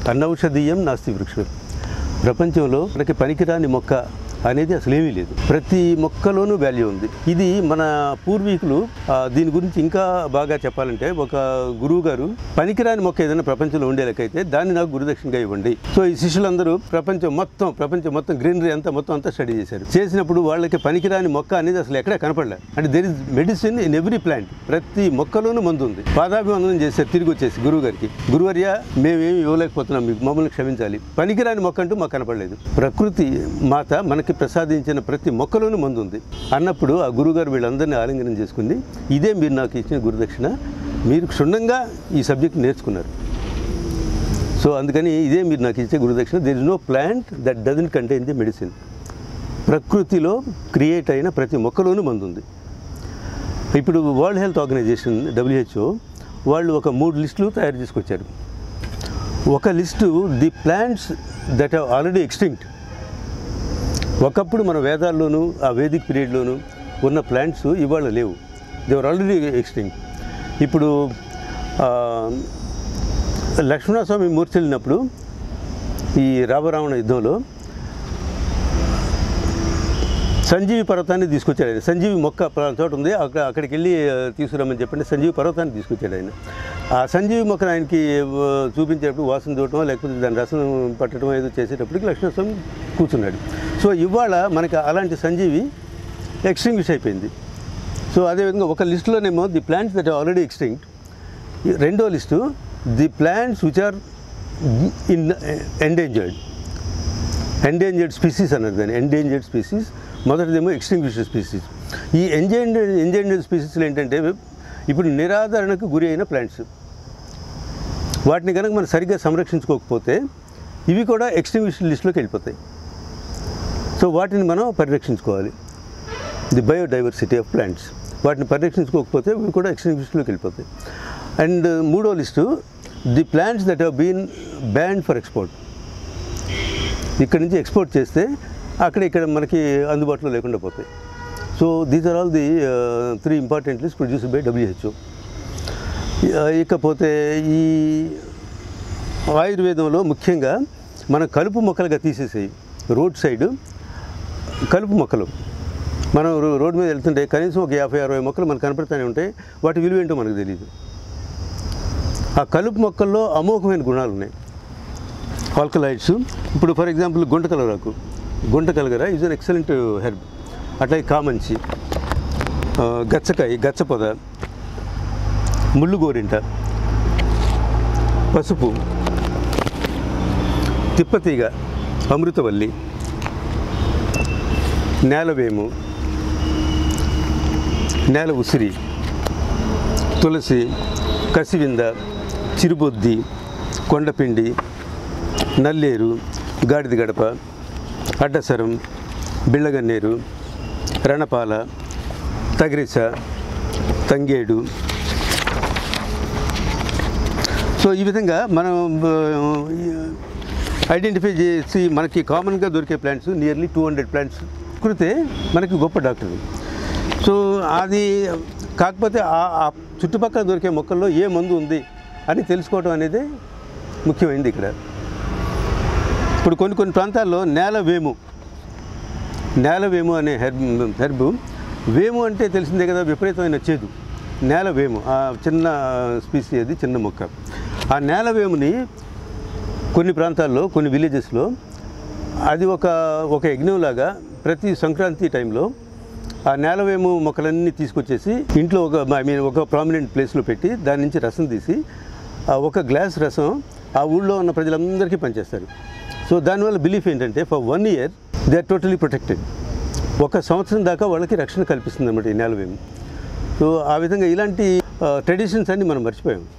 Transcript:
అనౌషధీయం నాస్తి వృక్షం ప్రపంచంలో మనకి పనికిరాని మొక్క అనేది అసలు ఏమీ లేదు ప్రతి మొక్కలోనూ వాల్యూ ఉంది ఇది మన పూర్వీకులు ఆ, దీని గురించి ఇంకా బాగా చెప్పాలంటే ఒక గురువు గారు పనికిరాని మొక్క ఏదైనా ప్రపంచంలో ఉండేలకైతే దాన్ని నాకు గురుదక్షిణగా ఇవ్వండి సో ఈ శిష్యులందరూ ప్రపంచం మొత్తం ప్రపంచం మొత్తం గ్రీనరీ అంతా మొత్తం అంతా స్టడీ చేశారు చేసినప్పుడు వాళ్ళకి పనికిరాని మొక్క అనేది అసలు ఎక్కడ కనపడలే అంటే there is medicine in every plant ప్రతి మొక్కలోనూ మందు ఉంది పాదాభివందనం చేశారు తిరిగి వచ్చేసి గురువు గారికి గురువర్య మేమేమి ఇవ్వలేకపోతున్నాం మీకు మమ్మల్ని క్షమించాలి పనికిరాని మొక్క అంటూ మాకు కనపడలేదు ప్రకృతి మాత మనకి ప్రసాదించిన ప్రతి మొక్కలోనూ మందు ఉంది అన్నప్పుడు ఆ గురువుగారు వీళ్ళందరినీ ఆలింగనం చేసుకుని ఇదే మీరు నాకు ఇచ్చిన గురుదక్షిణ మీరు క్షుణ్ణంగా ఈ సబ్జెక్ట్ నేర్చుకున్నారు సో అందుకని ఇదే మీరు నాకు ఇచ్చే గురుదక్షిణ there is no plant that doesn't contain the medicine ప్రకృతిలో క్రియేట్ అయిన ప్రతి మొక్కలోనూ మందు ఉంది ఇప్పుడు వరల్డ్ హెల్త్ ఆర్గనైజేషన్ డబ్ల్యూహెచ్ఓ వాళ్ళు ఒక మూడు లిస్టులు తయారు చేసుకొచ్చారు ఒక list the plants that have already extinct ఒకప్పుడు మన వేదాల్లోనూ ఆ వేదిక్ పీరియడ్లోనూ ఉన్న ప్లాంట్స్ ఇవాళ లేవు దేవర్ ఆల్రెడీ ఎక్స్టింక్ట్ ఇప్పుడు ఆ, లక్ష్మణస్వామి మూర్చెళ్ళినప్పుడు ఈ రామరావణ యుద్ధంలో సంజీవి పర్వతాన్ని తీసుకొచ్చాడు ఆయన సంజీవి మొక్క పలానా చోట ఉంది అక్కడ అక్కడికి వెళ్ళి ఆ, తీసుకురమ్మని చెప్పండి సంజీవి పర్వతాన్ని తీసుకొచ్చాడు ఆయన ఆ సంజీవి మొక్కను ఆయనకి ఆ, చూపించేటప్పుడు వాసన చూడటం లేకపోతే దాని రసం పట్టడం ఏదో చేసేటప్పటికి లక్ష్మణస్వామి కూర్చున్నాడు సో ఇవాళ మనకి అలాంటి సంజీవి ఎక్స్టింగ్విష్ అయిపోయింది సో అదేవిధంగా ఒక లిస్టులోనేమో the plants that already extinct రెండో list the plants which are in endangered endangered species అన్నారు దాన్ని ఎండేంజర్డ్ స్పీసీస్ మొదటిదేమో ఎక్స్టింగ్విష్డ్ స్పీసీస్ ఈ ఎంజేంజర్డ్ ఎంజేంజర్డ్ స్పీసీస్లో ఏంటంటే ఇప్పుడు నిరాదరణకు గురి అయిన ప్లాంట్స్ వాటిని కనుక మనం సరిగ్గా సంరక్షించుకోకపోతే ఇవి కూడా ఎక్స్టింగ్విష్డ్ లిస్టులోకి వెళ్ళిపోతాయి సో వాటిని మనం పరిరక్షించుకోవాలి ది బయోడైవర్సిటీ ఆఫ్ ప్లాంట్స్ వాటిని పరిరక్షించుకోకపోతే ఇవి కూడా ఎక్స్టింగ్విష్లోకి వెళ్ళిపోతాయి అండ్ మూడో list the plants that have been banned for export ఇక్కడ నుంచి ఎక్స్పోర్ట్ చేస్తే అక్కడ ఇక్కడ మనకి అందుబాటులో లేకుండా పోతాయి so these are all the three important list produced by WHO ఇకపోతే ఈ ఆయుర్వేదంలో ముఖ్యంగా మన కలుపు మొక్కలుగా తీసేసాయి రోడ్ సైడ్ కలుపు మొక్కలు మనం రో- రోడ్డు మీద వెళ్తుంటే కనీసం ఒక యాభై అరవై మొక్కలు మనకు కనపడుతూనే ఉంటాయి వాటి విలువ ఏంటో మనకు తెలియదు ఆ కలుపు మొక్కల్లో అమోఘమైన గుణాలు ఉన్నాయి ఆల్కలైడ్స్ ఇప్పుడు ఫర్ ఎగ్జాంపుల్ గుంట కలరాకు గుంట కలగర ఈజ్ అన్ ఎక్సలెంట్ హెర్బ్ అట్లాగే కామంచి ఆ, గచ్చకాయ గచ్చపొద ముళ్ళు గోరింట పసుపు తిప్పతీగ అమృతవల్లి నేలవేము నేల ఉసిరి తులసి కసివింద చిరుబొద్ది కొండపిండి నల్లేరు గాడిద గడప అడ్డసరం బిళ్ళగన్నేరు రణపాల తగిరిస తంగేడు సో ఈ విధంగా మనం ఐడెంటిఫై చేసి మనకి కామన్గా దొరికే plants nearly two hundred plants కురితే మనకి గొప్ప డాక్టర్ సో అది కాకపోతే ఆ- ఆ చుట్టుపక్కల దొరికే మొక్కల్లో ఏ మందు ఉంది అని తెలుసుకోవడం అనేది ముఖ్యమైనది ఇక్కడ ఇప్పుడు కొన్ని కొన్ని ప్రాంతాల్లో నేల వేము నేల వేము అనే హెర్బ్ హెర్బ్ వేము అంటే తెలిసిందే కదా విపరీతమైన చేదు నేల వేము ఆ చిన్న స్పీసీ అది చిన్న మొక్క ఆ నేల వేముని కొన్ని ప్రాంతాల్లో కొన్ని విలేజెస్లో అది ఒక ఒక యజ్ఞంలాగా ప్రతి సంక్రాంతి టైంలో ఆ నేలవేము మొక్కలన్నీ తీసుకొచ్చేసి ఇంట్లో ఒక ఐ మీన్ ఒక ప్రామినెంట్ ప్లేస్లో పెట్టి దాని నుంచి రసం తీసి ఆ ఒక గ్లాస్ రసం ఆ ఊళ్ళో ఉన్న ప్రజలందరికీ పనిచేస్తారు సో దానివల్ల బిలీఫ్ ఏంటంటే for one year they are totally protected ఒక సంవత్సరం దాకా వాళ్ళకి రక్షణ కల్పిస్తుంది అన్నమాట ఈ నేలవేము సో ఆ విధంగా ఇలాంటి ట్రెడిషన్స్ అన్ని మనం మర్చిపోయాం